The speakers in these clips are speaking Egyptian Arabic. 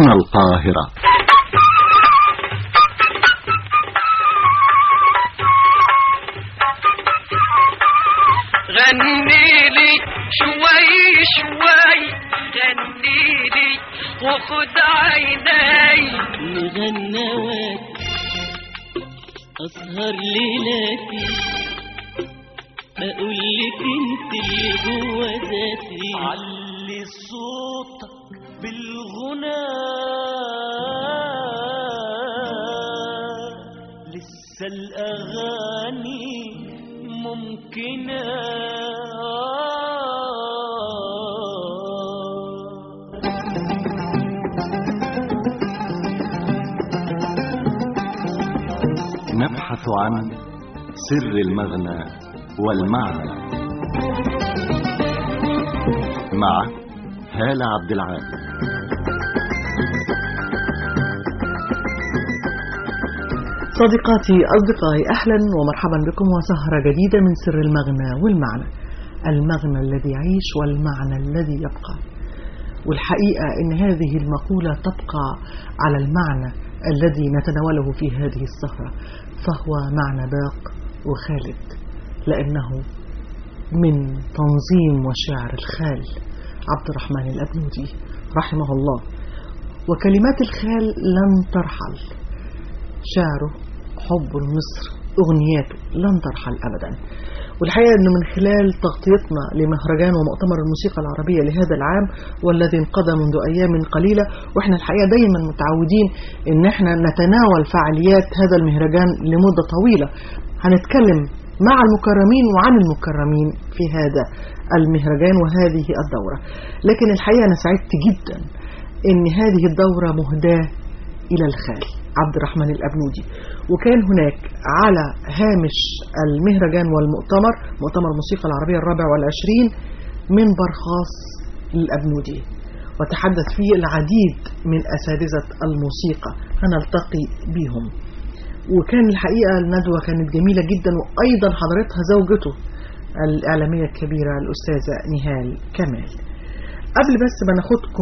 هنا القاهرة غني لي شوي شوي غني لي وخد عيني مغنوات أسهر ليلاتي أقول لك انت اللي جوا ذاتي علي صوتك بالغنى لسه الأغاني ممكنة نبحث عن سر المغنى والمعنى مع هالة عبد العال صديقاتي أصدقائي أهلا ومرحبا بكم وسهرة جديدة من سر المغنى والمعنى المغنى الذي يعيش والمعنى الذي يبقى والحقيقة أن هذه المقولة تبقى على المعنى الذي نتناوله في هذه السهرة فهو معنى باق وخالد لأنه من تنظيم وشعر الخال عبد الرحمن الأبنودي رحمه الله وكلمات الخال لن ترحل شعره حب مصر أغنياته لن ترحل أبدا والحقيقة أنه من خلال تغطيتنا لمهرجان ومؤتمر الموسيقى العربية لهذا العام والذي انقضى منذ أيام قليلة وإحنا الحقيقة دايما متعودين أن احنا نتناول فعاليات هذا المهرجان لمدة طويلة هنتكلم مع المكرمين وعن المكرمين في هذا المهرجان وهذه الدورة لكن الحقيقة أنا سعدت جدا أن هذه الدورة مهداة إلى الخال عبد الرحمن الأبنودي وكان هناك على هامش المهرجان والمؤتمر مؤتمر الموسيقى العربية الرابع والعشرين منبر خاص للأبنودي وتحدث فيه العديد من أساتذة الموسيقى هنلتقي بهم وكان الحقيقة الندوة كانت جميلة جدا وأيضا حضرتها زوجته الإعلامية الكبيرة الأستاذة نهال كمال قبل بس ما ناخدكم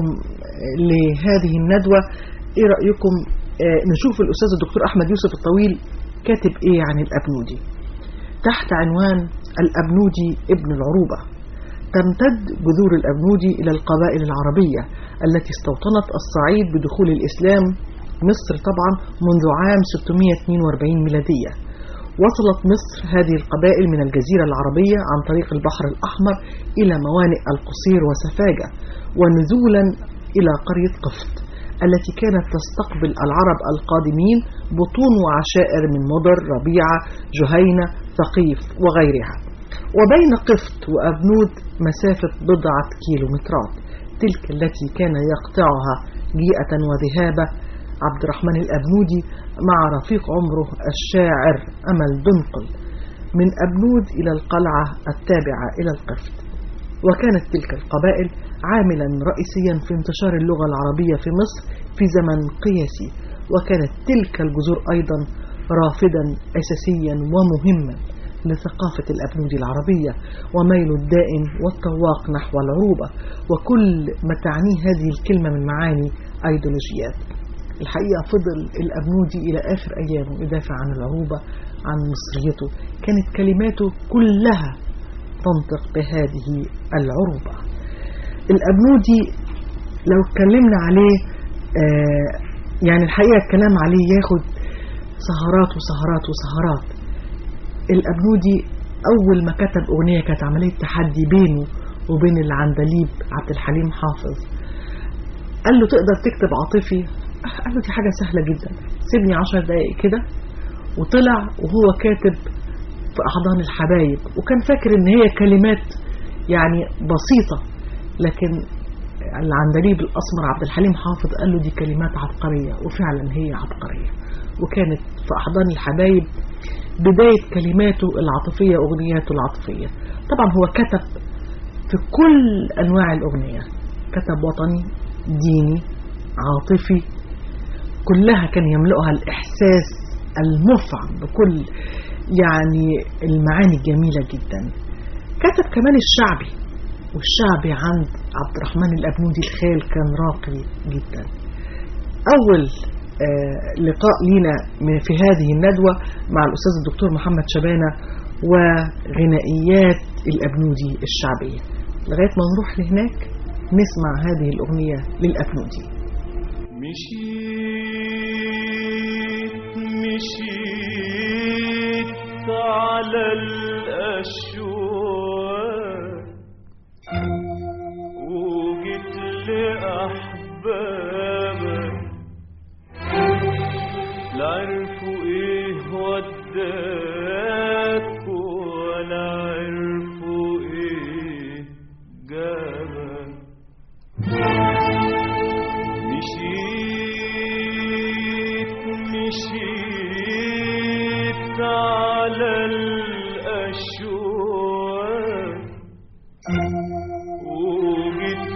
لهذه الندوة ايه رأيكم آه نشوف الأستاذ الدكتور أحمد يوسف الطويل كاتب ايه عن الأبنودي تحت عنوان الأبنودي ابن العروبة تمتد جذور الأبنودي إلى القبائل العربية التي استوطنت الصعيد بدخول الإسلام مصر طبعا منذ عام 642 ميلادية وصلت مصر هذه القبائل من الجزيرة العربية عن طريق البحر الأحمر إلى موانئ القصير وسفاجة ونزولا إلى قرية قفط التي كانت تستقبل العرب القادمين بطون وعشائر من مضر ربيعة جهينة ثقيف وغيرها وبين قفط وأبنود مسافة بضعة كيلومترات تلك التي كان يقطعها جيئة وذهابة عبد الرحمن الأبنودي مع رفيق عمره الشاعر أمل دنقل من أبنود إلى القلعة التابعة إلى القفط وكانت تلك القبائل عاملا رئيسيا في انتشار اللغة العربية في مصر في زمن قياسي وكانت تلك الجذور أيضا رافدا أساسيا ومهما لثقافة الأبنود العربية وميل الدائم والتواق نحو العروبة وكل ما تعنيه هذه الكلمة من معاني أيديولوجيات الحقيقة فضل الأبنودي إلى آخر أيامه يدافع عن العروبة عن مصريته كانت كلماته كلها تنطق بهذه العروبة الأبنودي لو اتكلمنا عليه آه يعني الحقيقة الكلام عليه ياخد سهرات وسهرات وسهرات الأبنودي أول ما كتب أغنية كانت عملية تحدي بينه وبين العندليب عبد الحليم حافظ قال له تقدر تكتب عاطفي قال له دي حاجة سهلة جدا سيبني عشر دقايق كده وطلع وهو كاتب في أحضان الحبايب وكان فاكر ان هي كلمات يعني بسيطة لكن العندليب الأسمر عبد الحليم حافظ قال له دي كلمات عبقرية وفعلا هي عبقرية وكانت في أحضان الحبايب بداية كلماته العاطفية أغنياته العاطفية طبعا هو كتب في كل أنواع الأغنية كتب وطني ديني عاطفي كلها كان يملؤها الإحساس المفعم بكل يعني المعاني الجميلة جدا كتب كمان الشعبي والشعبي عند عبد الرحمن الأبنودي الخال كان راقي جدا أول آه، لقاء لينا من- في هذه الندوة مع الأستاذ الدكتور محمد شبانة وغنائيات الأبنودي الشعبية لغاية ما نروح لهناك نسمع هذه الأغنية للأبنودي مشيت مشيت على الأشواق وجيت لأحبابك لا عرفوا ايه وداك ولا عرفوا ايه جابك مشيت مشيت على الأشواق وجيت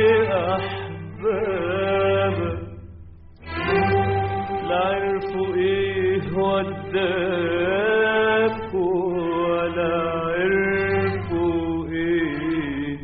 لأحبابك لا عرفوا ايه وداك ولا عرفوا ايه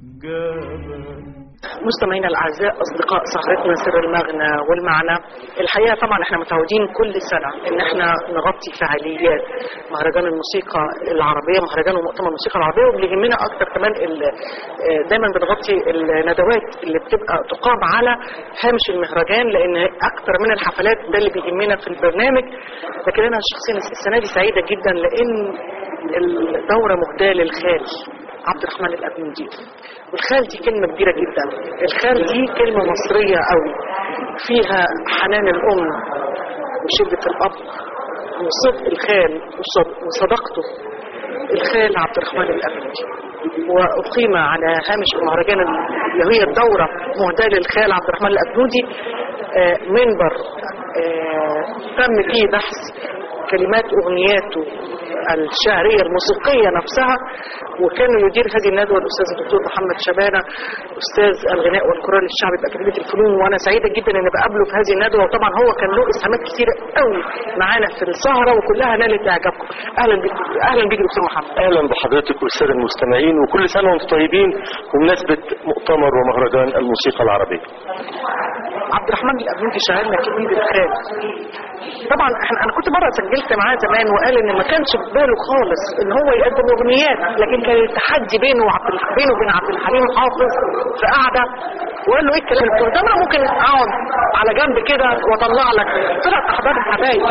جابك مستمعينا الاعزاء اصدقاء سهرتنا سر المغنى والمعنى الحقيقه طبعا احنا متعودين كل سنه ان احنا نغطي فعاليات مهرجان الموسيقى العربيه مهرجان ومؤتمر الموسيقى العربيه واللي يهمنا اكتر كمان ال- آه، دايما بنغطي الندوات اللي بتبقى تقام على هامش المهرجان لان اكتر من الحفلات ده اللي بيهمنا في البرنامج لكن انا شخصيا السنه دي سعيده جدا لان الدوره مهداه للخال عبد الرحمن الأبنودي والخال دي كلمة كبيرة جدا الخال دي كلمة مصرية قوي فيها حنان الأم وشدة الأب وصدق الخال وصد- وصداقته الخال عبد الرحمن الأبنودي وأقيم على هامش المهرجان اللي هي الدورة مهداة للخال عبد الرحمن الأبنودي آه، منبر آه، تم فيه بحث كلمات أغنياته الشعرية الموسيقية نفسها وكان يدير هذه الندوة الأستاذ الدكتور محمد شبانة أستاذ الغناء والكورال الشعبي بأكاديمية الفنون وأنا سعيدة جدا إن بقابله في هذه الندوة وطبعا هو كان له إسهامات كتيرة قوي معانا في السهرة وكلها نالت إعجابكم أهلا بك أهلا بك دكتور محمد اهلا بحضرتك والساده المستمعين وكل سنه وانتم طيبين بمناسبه مؤتمر ومهرجان الموسيقى العربيه. عبد الرحمن الأبنودي شاعرنا كبير الخال طبعا احنا انا كنت مره سجلت معاه زمان وقال ان ما كانش في باله خالص ان هو يقدم اغنيات لكن كان التحدي بينه وعبد الح- بينه وبين عبد الحليم حافظ في قعده وقال له ايه الكلام قلت له طب انا ممكن اقعد على جنب كده واطلع لك طلع احباب حبايب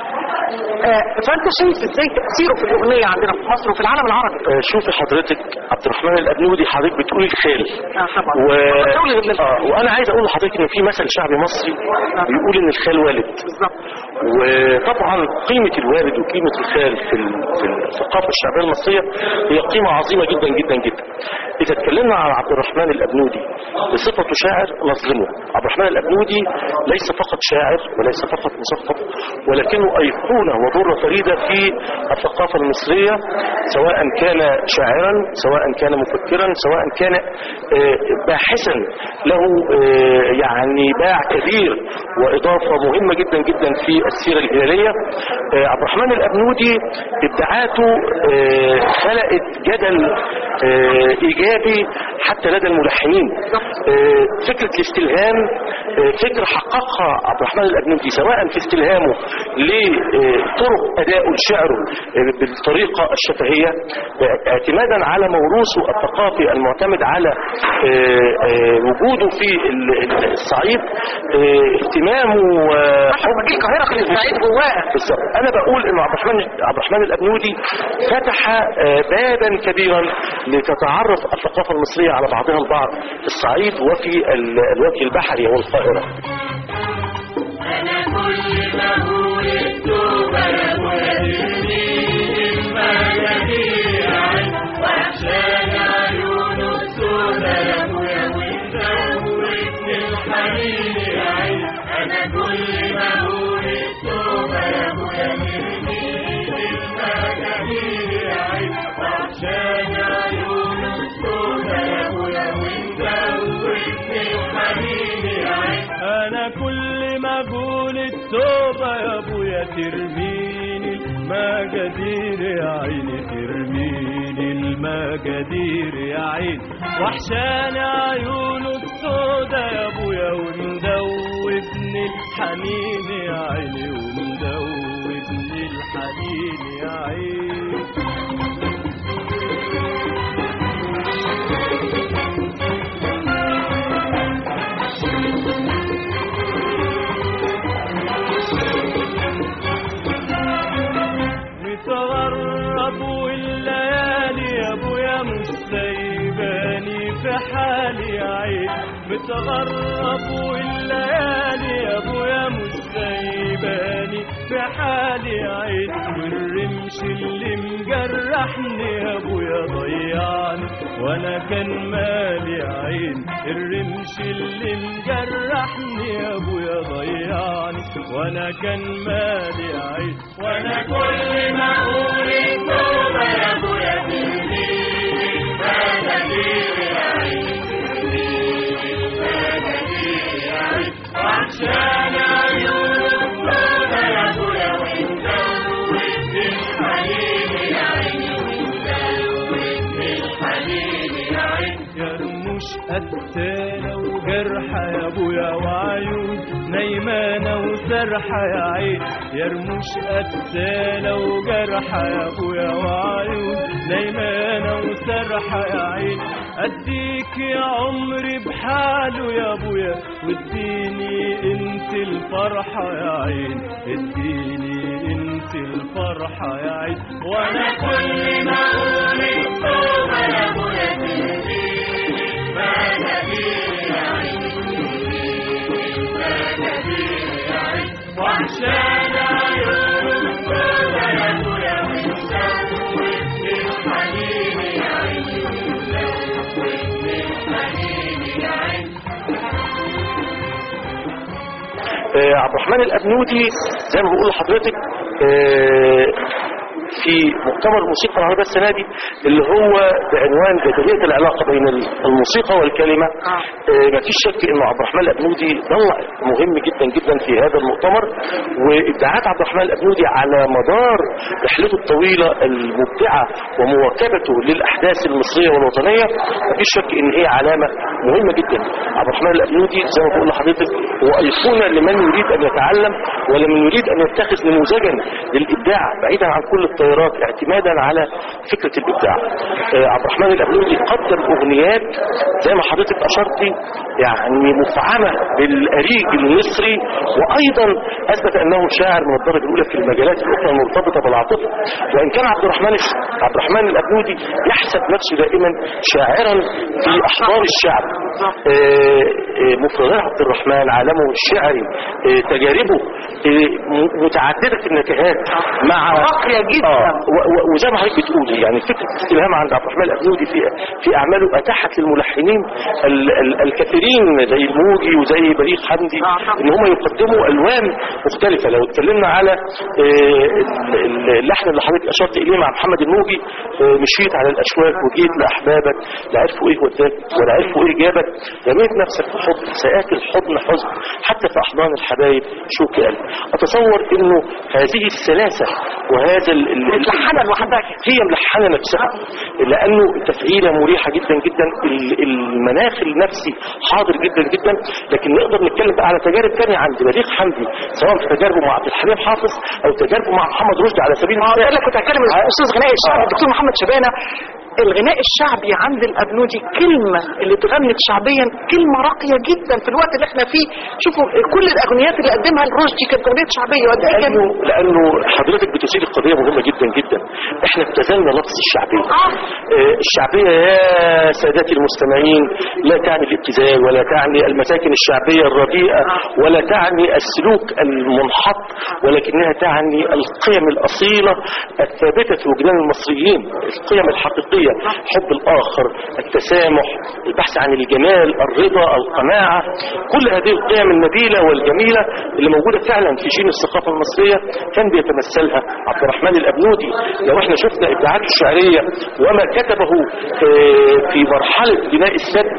آه فانت شايف ازاي تاثيره في الاغنيه عندنا في مصر وفي العالم العربي آه، شوفي حضرتك عبد الرحمن الابنودي حضرتك بتقولي الخال اه طبعا و... دولة ال- آه وانا عايز اقول لحضرتك ان في مثل شعبي مصري بيقول ان الخال والد بالظبط وطبعا قيمة الوالد وقيمة الخال في ال- في الثقافة الشعبية المصرية هي قيمة عظيمة جدا جدا جدا. إذا اتكلمنا عن عبد الرحمن الأبنودي بصفته شاعر نظلمه. عبد الرحمن الأبنودي ليس فقط شاعر وليس فقط مثقف ولكنه أيقونة وضرة فريدة في الثقافة المصرية سواء كان شاعرا سواء كان مفكرا سواء كان آه، باحثا له آه، يعني باع كبير وإضافة مهمة جدا جدا في السيرة الهلالية آه، عبد الرحمن الأبنودي ابداعاته آه، خلقت جدل آه، إيجابي حتى لدى الملحنين آه، فكرة الاستلهام آه، فكرة حققها عبد الرحمن الأبنودي سواء في استلهامه لطرق أداء شعره آه، بالطريقة الشفهية آه، اعتمادا على موروثه الثقافي المعتمد على آه، آه، وجوده في ال- ال- الصعيد آه، اهتمامه حتى لما جه القاهره كان الصعيد جواها بالظبط انا بقول ان عبد الرحمن عبد الرحمن الابنودي فتح آه، بابا كبيرا لتتعرف الثقافه المصريه على بعضها البعض في الصعيد وفي ال- الوجه البحري والقاهره انا كل ما اقول التوبه يا ابويا ترميني المجادير يا عيني ترميني المجادير يا عيني وحشاني عيونه السودا يا ابويا ومدوبني الحنين يا عيني ومدوبني الحنين يا عيني متغرب والليالي يا ابويا مش سايباني في حالي يا عين متغرب والليالي يا ابويا مش سايباني في حالي يا عين والرمش اللي مجرحني يا ابويا ضيعني وانا كان مالي يا عين الرمش اللي مجرحني يا ابويا ضيعني وانا كان مالي يا عين وانا كل ما اقول التوبه يا ابويا تهديني فدليل يا عين فدليل يا عين وعشان عيون التوبه يا ابويا وانت الحنين يا عين الحنين يا عين يا رموش قتالة وجرحة يا ابويا وعيون نايمانة وسرحة يا عين يا رموش قتالة وجرحة يا ابويا وعيون نايمانة وسرحة يا عين اديك يا عمري بحاله يا ابويا واديني انت الفرحة يا عين اديني انت الفرحة يا عين وانا كل ما اقول التوبة يا ابويا تهديني فدليل يا عين فدليل يا عين وعشان عيون التوبة يا ابويا وانت الحنين يا عين الحنين يا عين آه، عبد الرحمن الأبنودي زي ما بقول لحضرتك آه، في مؤتمر الموسيقى العربية السنة دي اللي هو بعنوان جدلية العلاقة بين الموسيقى والكلمة آه، ما فيش شك انه عبد الرحمن الأبنودي ضلع مهم جدا جدا في هذا المؤتمر وابداعات عبد الرحمن الأبنودي على مدار رحلته الطويلة المبدعة ومواكبته للأحداث المصرية والوطنية ما فيش شك ان هي علامة مهمة جدا عبد الرحمن الأبنودي زي ما بقول لحضرتك هو أيقونة لمن يريد أن يتعلم ولمن يريد أن يتخذ نموذجا للإبداع بعيدا عن كل التيارات اعتمادا على فكرة الإبداع آه، عبد الرحمن الأبنودي قدم أغنيات زي ما حضرتك أشرتي يعني مفعمة بالأريج المصري وأيضا أثبت أنه شاعر من الدرجة الأولى في المجالات الأخرى المرتبطة بالعاطفة وإن كان عبد الرحمن عبد الرحمن الأبنودي يحسب نفسه دائما شاعرا في أحضان الشعب آه، آه، مفردات عبد الرحمن عالمه الشعري آه، تجاربه آه، م- متعددة النكهات مع راقية جدا. آه، و- و- وزي ما حضرتك بتقولي يعني فكرة الاستلهام عند عبد الرحمن الأبنودي في في أعماله أتاحت للملحنين ال- ال- الكثيرين زي الموجي وزي بليغ حمدي آه، طبعا. إن هم يقدموا ألوان مختلفة لو اتكلمنا على آه، ال- ال- اللحن اللي حضرتك أشرت إليه مع محمد الموجي آه، مشيت على الأشواك وجيت لأحبابك لا عرفوا إيه وداك ولا عرفوا إيه جابك رميت نفسك في حضن سآت الحضن حزن حتى في أحضان الحبايب شوك قلب أتصور إنه هذه السلاسة وهذا ال- ال- متلحنة لوحدها كده. هي ملحنة نفسها لأنه تفعيلة مريحة جدا جدا ال- المناخ النفسي حاضر جدا جدا لكن نقدر نتكلم بقى على تجارب تانية عند بليغ حمدي سواء في تجاربه مع عبد الحليم حافظ أو تجاربه مع محمد رشدي على سبيل ده المثال اللي كنت هتكلم الاستاذ غناء الشعبي الدكتور محمد شبانه الغناء الشعبي عند الابنودي كلمه اللي اتغنت شعبيا كلمه راقيه جدا في الوقت اللي احنا فيه شوفوا كل الاغنيات اللي قدمها الرشدي كانت اغنيات شعبيه وقد ايه كان لأنه لأنه حضرتك بتثير قضية مهمة جدا جدا احنا ابتذلنا لفظ الشعبية آه. آه، الشعبية يا سادتي المستمعين لا تعني الابتذال ولا تعني المساكن الشعبية الرديئة ولا تعني السلوك المنحط ولكنها تعني القيم الأصيلة الثابتة في وجدان المصريين القيم الحقيقية حب الآخر التسامح البحث عن الجمال الرضا القناعة كل هذه القيم النبيلة والجميلة اللي موجودة فعلا في جين الثقافة المصرية كان بيتمثلها عبد الرحمن الأبنودي لو احنا شفنا إبداعاته الشعرية وما كتبه آه، في مرحلة بناء السد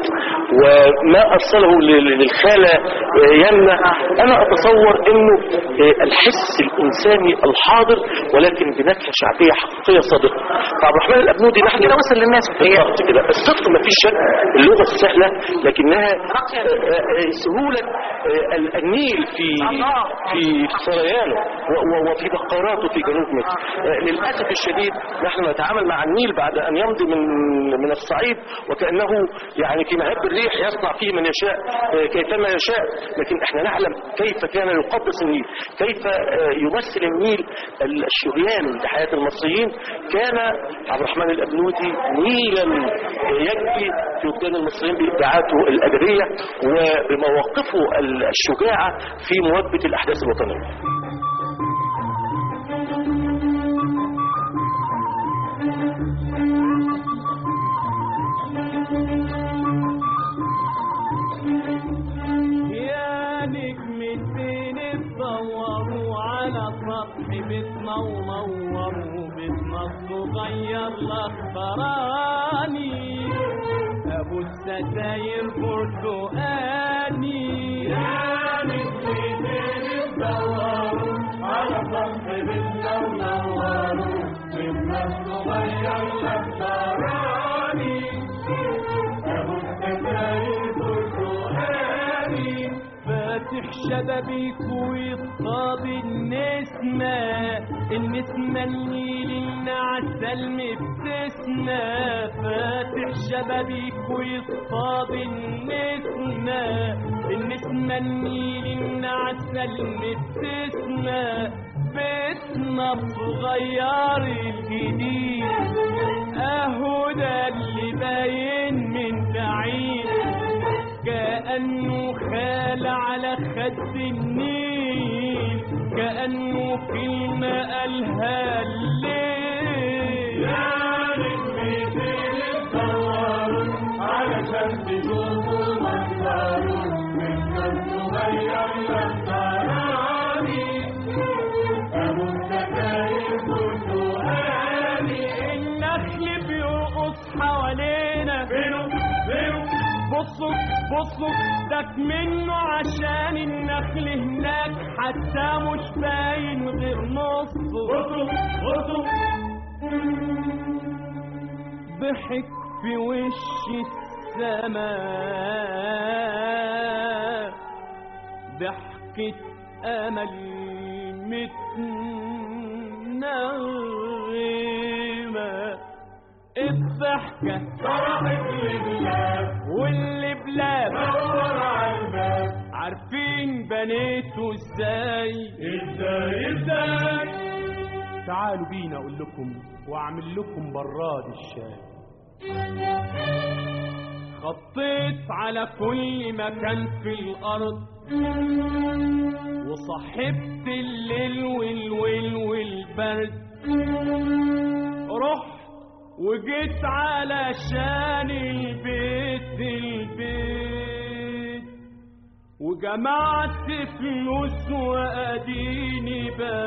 وما أرسله لل- للخالة آه، يمنى أنا أتصور أنه آه، الحس الإنساني الحاضر ولكن بنكهة شعبية حقيقية صادقة فعبد الرحمن الأبنودي نحن ده وصل للناس بتهيألي. بالظبط كده الصدق ما فيش شك اللغه السهله لكنها آه، آه، سهوله آه، ال- النيل في في سريانه و- و- وفي بقاراته في جنوب مصر آه، للاسف الشديد نحن نتعامل مع النيل بعد ان يمضي من من الصعيد وكانه يعني في مهب الريح يصنع فيه من يشاء آه، كيفما يشاء لكن احنا نعلم كيف كان يقدس النيل كيف آه، يمثل النيل الشريان لحياه المصريين كان عبد الرحمن الابنودي نيلا يجري في وجدان المصريين بابداعاته الادبيه وبمواقفه الشجاعه في مواجهه الاحداث الوطنيه يا نجمتين اتدوروا على سطح بيتنا ونوروا بيتنا الصغير الاخضراني ابو الستاير برتقاني يا نجمتين اتدوروا على سطح بيتنا ونوروا بيتنا الصغير الاخضراني ابو الستاير برتقاني فاتح شبابيك ويصطاد النسمة النسمة النيل النعسة المبتسمة فاتح شبابيك ويصطاد النسمة النسمة النيل النعسة المبتسمة بيتنا الصغير الجديد اهو ده اللي باين من بعيد كأنه خال على خد النيل كأنه كلمة قالها الليل يا نجمتين اتدوروا علشان تشوفوا منظره من الصغير للضراني أبو الستاير برتقاني النخل بيرقص حوالينا فينه فينه بصوا بصوا داك منه عشان النخل هناك حتى مش باين غير نصه بصوا بصوا ضحك في وش السماء ضحكة أمل متنغمة الضحكة فرحت لبلاد واللي بلاد دور على الباب عارفين بنيته ازاي ازاي ازاي تعالوا بينا اقول لكم واعمل لكم براد الشاي خطيت على كل مكان في الارض وصحبت الليل والويل والبرد رحت وجيت علشان البيت البيت وجمعت فلوس واديني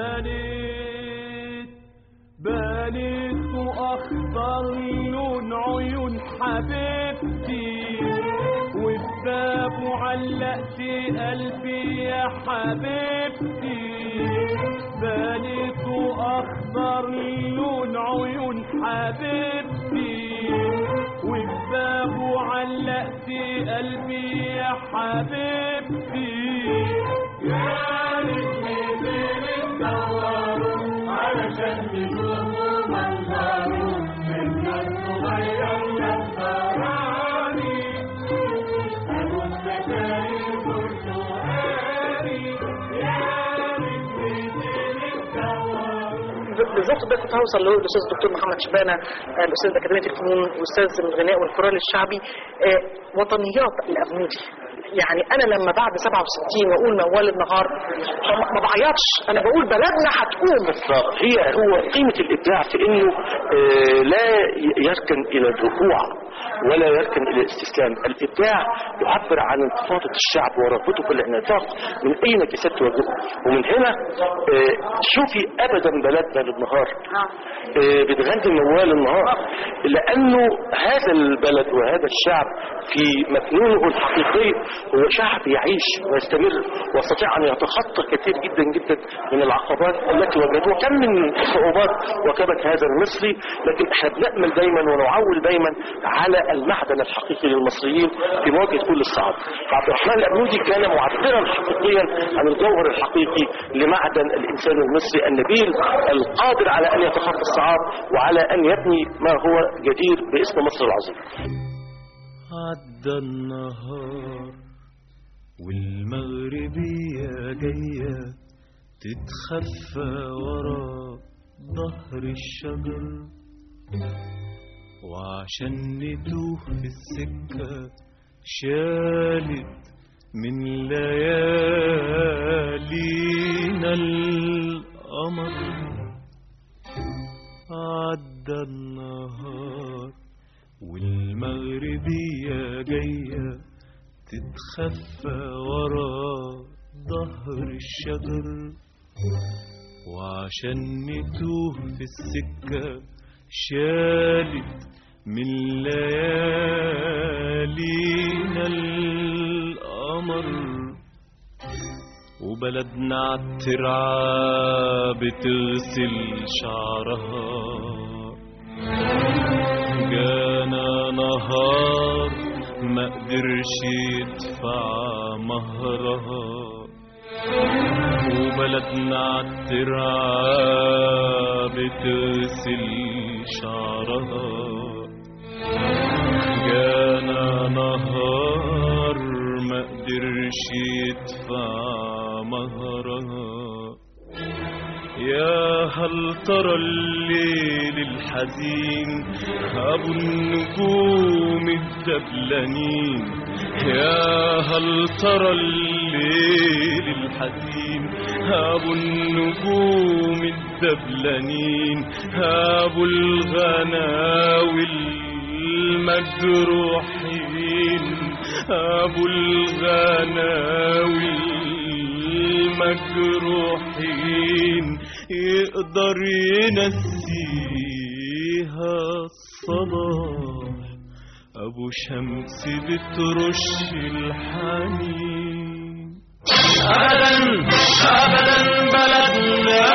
بنيت بنيت اخضر لون عيون حبيبتي وبابه علقت قلبي يا حبيبتي بنيت اخضر لون عيون حبيبتي وبابه علقت قلبي يا حبيبتي يا نجمتين اتدوروا علشان تشوفوا منظره من الصغير للضراني ابو الستاير برتقاني يا نجمتين اتدوروا بالظبط ده كنت هوصل له الاستاذ الدكتور محمد شبانه آه، الاستاذ اكاديميه الفنون واستاذ الغناء والكورال الشعبي آه، وطنيات الابنودي يعني انا لما بعد 67 واقول موال النهار ما- ما بعيطش انا بقول بلدنا هتقوم بالظبط هي هو قيمة الإبداع في إنه آه، لا ي- يركن إلى الركوع ولا يركن الى الاستسلام الابداع يعبر عن انتفاضه الشعب ورغبته في الانعتاق من اي نكسات تواجهه ومن هنا آه، شوفي ابدا بلدنا للنهار آه، بتغني موال النهار لانه هذا البلد وهذا الشعب في مكنونه الحقيقي هو شعب يعيش ويستمر ويستطيع ان يتخطى كثير جدا جدا من العقبات التي واجهته وكم من صعوبات واجهت هذا المصري لكن احنا بنامل دايما ونعول دايما على المعدن الحقيقي للمصريين في مواجهه كل الصعاب. عبد الرحمن الابنودي كان معبرا حقيقيا عن الجوهر الحقيقي لمعدن الانسان المصري النبيل القادر على ان يتخطى الصعاب وعلى ان يبني ما هو جدير باسم مصر العظيم. عدى النهار والمغربية جاية تتخفى ورا ظهر الشجر وعشان نتوه في السكة شالت من ليالينا القمر عدى النهار والمغربية جاية تتخفى ورا ظهر الشجر وعشان نتوه في السكة شالت من ليالينا القمر وبلدنا عالترعة بتغسل شعرها جانا نهار ما قدرش يدفع مهرها وبلدنا عالترعة بتغسل شعرها جانا نهار ما قدرش يدفع مهرها يا هل ترى الليل الحزين أبو النجوم الدبلانين يا هل ترى الليل الحزين أبو النجوم الدبلانين أبو الغناوي المجروحين أبو الغناوي المجروحين يقدر ينسيها الصباح أبو شمس بترش الحنين أبدا أبدا بلدنا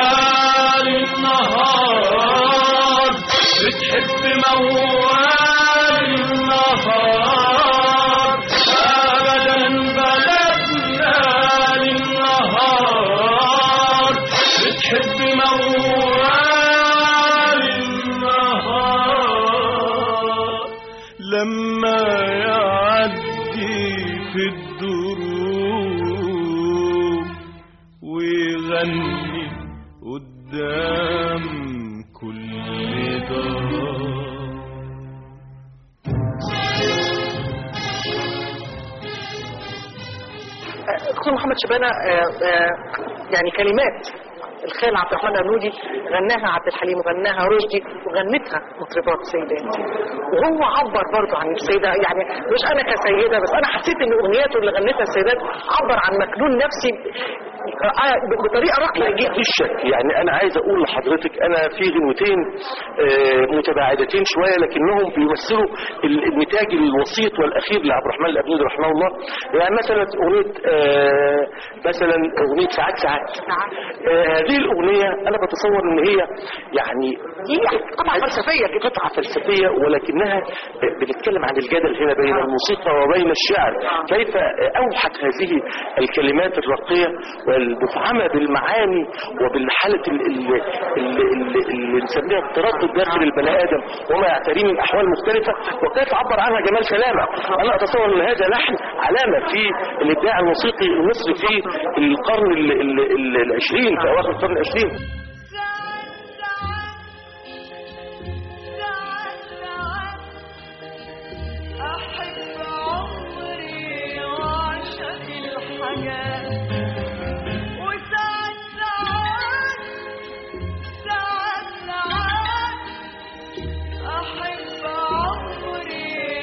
للنهار بتحب موال النهار أبدا بلدنا للنهار بتحب موال النهار لما يعدي في الدروب ويغني قدام كل دار دكتور محمد شبانه آه، آه، يعني كلمات الخال عبد الرحمن النودي غناها عبد الحليم وغناها رشدي وغنتها مطربات سيدات وهو عبر برضه عن السيده يعني مش انا كسيده بس انا حسيت ان اغنياته اللي غنتها السيدات عبر عن مكنون نفسي آه، بطريقه راقيه جدا مفيش شك يعني انا عايز اقول لحضرتك انا في غنوتين آه، متباعدتين شويه لكنهم بيمثلوا ال- النتاج الوسيط والاخير لعبد الرحمن الابنودي رحمه الله يعني مثلا اغنيه آه، مثلا اغنيه ساعات ساعات آه، هذه الاغنيه انا بتصور ان هي يعني دي قطعه فلسفيه كده قطعة فلسفية ولكنها بنتكلم عن الجدل هنا بين الموسيقى وبين الشعر كيف أوحت هذه الكلمات الراقية والمفعمة بالمعاني وبالحالة ال- ال- ال- ال- اللي نسميها التردد داخل البني آدم وما يعتريه من أحوال مختلفة وكيف عبر عنها جمال سلامة أنا أتصور أن هذا لحن علامة في الإبداع الموسيقي المصري في القرن ال- ال- ال- العشرين في أواخر القرن العشرين أحب عمري وأعشق الحياة وساعات ساعات ساعات ساعات أحب عمري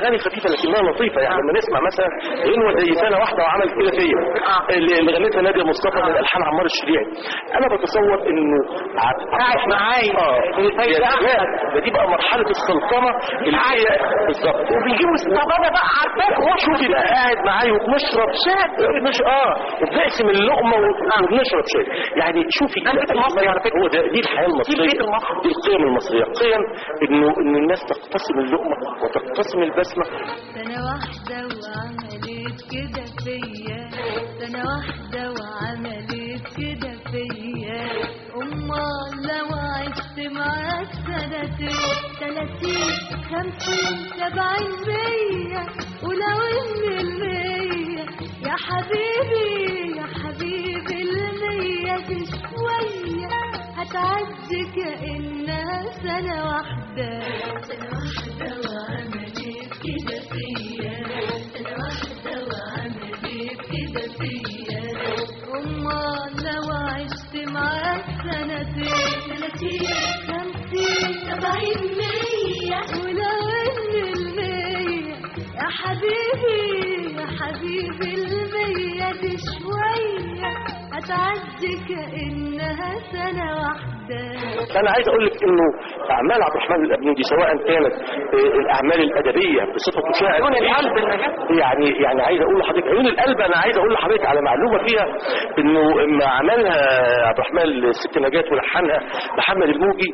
اغاني خفيفه لكنها لطيفه يعني لما نسمع مثلا غنوه زي سنه واحده وعمل كده فيا اللي اللي غنتها ناديه مصطفى من الحان عمار الشريعي انا بتصور انه عبد قاعد معايا اه في يا الفايدة. سلام، ده دي بقى مرحله السلطنه اللي هي بالظبط وبيجيبوا الصبابه بقى عارفاه شوفي بقى قاعد معايا وبنشرب شاي مش اه وبنقسم اللقمه و- وبنشرب شاي يعني شوفي ده البيت المصري على فكرة. هو ده دي الحياه المصريه البيت المصري. دي القيم المصريه قيم انه ان الناس تقتسم اللقمه وتقتسم البسمه سنة واحدة وعملت كده فيا سنة واحدة وعملت كده فيا أمال لو عشت معاك سنتين تلاتين خمسين سبعين مية ولو إن المية يا حبيبي يا حبيبي المية دي شوية هتعدي كأنها سنة واحدة سنة واحدة وعملت كده فيا سنة واحدة وعملت كده فيا أمال لو عشت معاك سنتين تلاتين خمسين سبعين مية ولو إن المية يا حبيبي يا حبيبي المية دي شوية هتعدي كأنها سنة واحدة فانا عايز اقول لك انه اعمال عبد الرحمن الابنودي سواء كانت آه، الاعمال الادبيه بصفته شاعر عيون القلب النجاة. يعني يعني عايز اقول لحضرتك عيون القلب انا عايز اقول لحضرتك على معلومه فيها انه لما عملها عبد الرحمن الست نجاة ولحنها محمد الموجي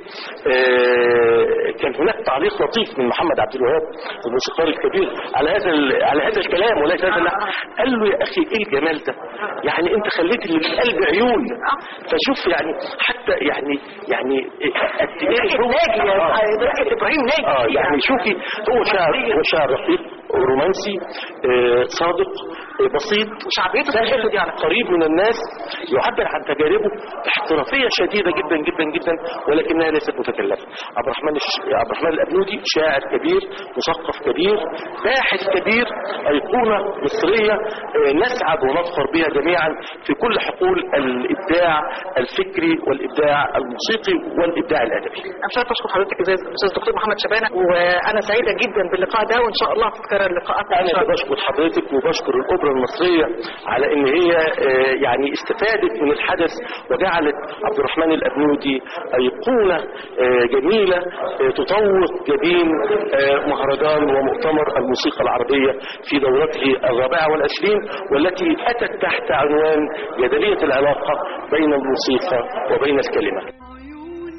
آه، كان هناك تعليق لطيف من محمد عبد الوهاب الموسيقار الكبير على هذا ال- على هذا الكلام وليس هذا اللحن قال له يا اخي ايه الجمال ده يعني انت خليت للقلب عيون فشوف يعني حتى يعني يعني قد ايه فرقة هو- ناجي يا آه. فرقة ابراهيم ناجي اه يعني شوفي هو شاعر هو شاعر رقيق رومانسي آه، صادق آه، بسيط وشعبيته سهل حلوة دي على فكرة. قريب من الناس يعبر عن تجاربه باحترافيه شديده جدا جدا جدا ولكنها ليست متكلفه عبد الرحمن الش... عبد الرحمن الابنودي شاعر كبير مثقف كبير باحث كبير ايقونه مصريه آه، نسعد ونفخر بها جميعا في كل حقول الابداع الفكري والابداع الموسيقي والابداع الادبي انا مش عارفه اشكر حضرتك ازاي الاستاذ الدكتور محمد شبانه وانا سعيده جدا باللقاء ده وان شاء الله تتكرر لقاءاتنا ان شاء انا الله بشكر حضرتك وبشكر الاوبرا المصريه على ان هي آه، يعني استفادت من الحدث وجعلت عبد الرحمن الابنودي ايقونه آه، جميله آه، تطوق جبين آه، مهرجان ومؤتمر الموسيقى العربيه في دورته الرابعه والعشرين والتي اتت تحت عنوان جدليه العلاقه بين الموسيقى وبين الكلمه عيون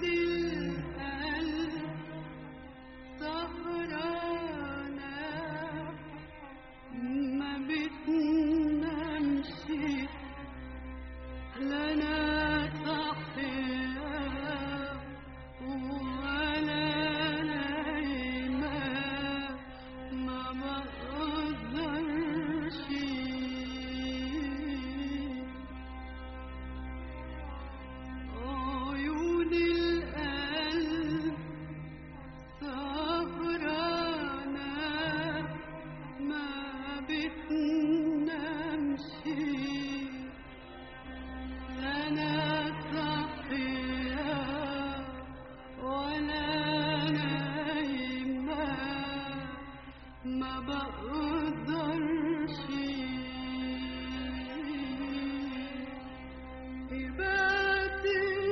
القلب سهرانة ما بتنامش لنا صحية ولا نايمة ما بقدرش عيون القلب سهرانة ما بتنامش لنا صحية ولا نايمة ما بقدرش يبات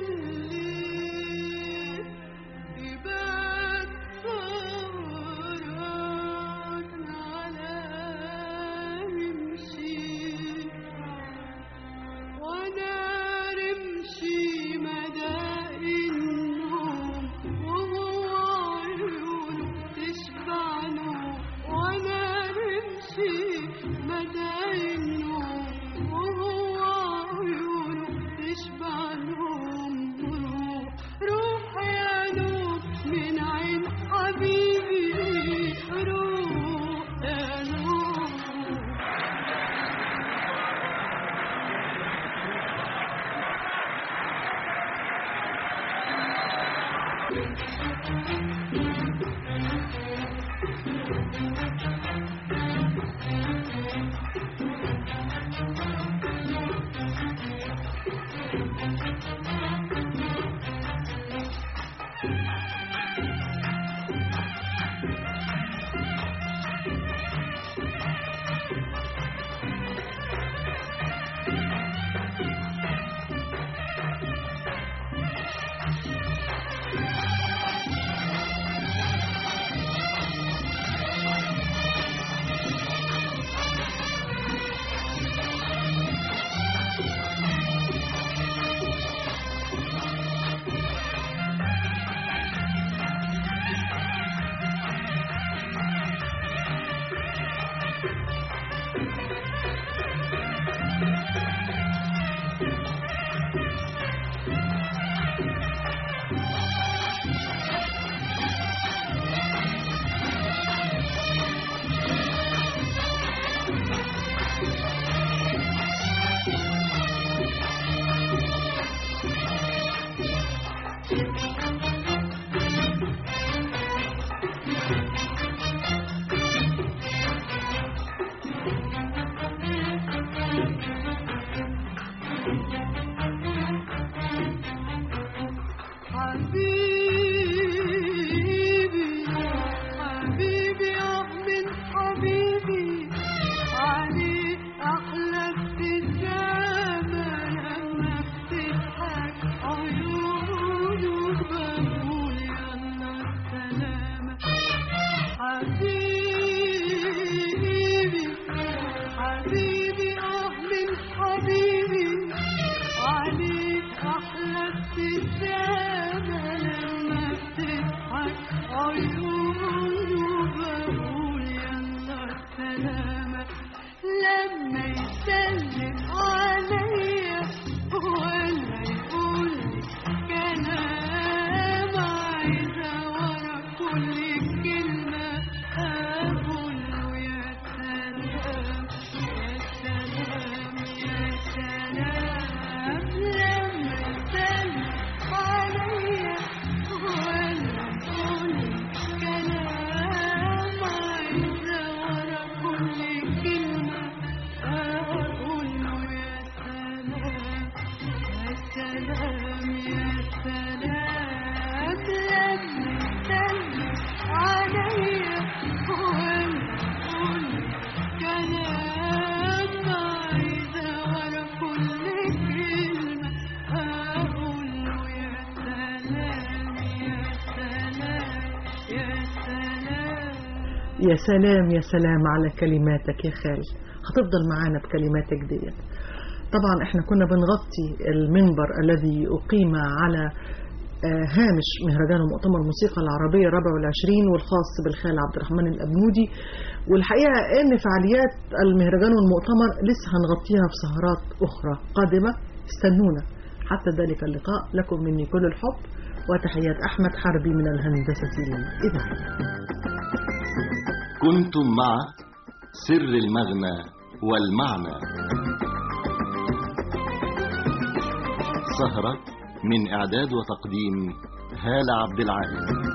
الليل يبات سهران على رمشي وانا رمشي مدى النوم وهو عيونه تشبع نوم وانا رمشي مدى النوم وهو عيونه تشبع نوم روح روح يا نوم من عين حبيبي روح يا نوم سلام يا سلام لما تسلم عليا وأقول كلام عايزة ورا كل كلمة أقوله يا سلام يا سلام يا سلام يا سلام يا سلام على كلماتك يا خال هتفضل معانا بكلماتك ديت طبعا احنا كنا بنغطي المنبر الذي أقيم على آه، هامش مهرجان ومؤتمر الموسيقى العربية الرابع والعشرين والخاص بالخال عبد الرحمن الأبنودي والحقيقة ان فعاليات المهرجان والمؤتمر لسه هنغطيها في سهرات أخرى قادمة استنونا حتى ذلك اللقاء لكم مني كل الحب وتحيات أحمد حربي من الهندسة الإذاعية كنتم مع سر المغنى والمعنى سهرة من إعداد وتقديم هالة عبد العال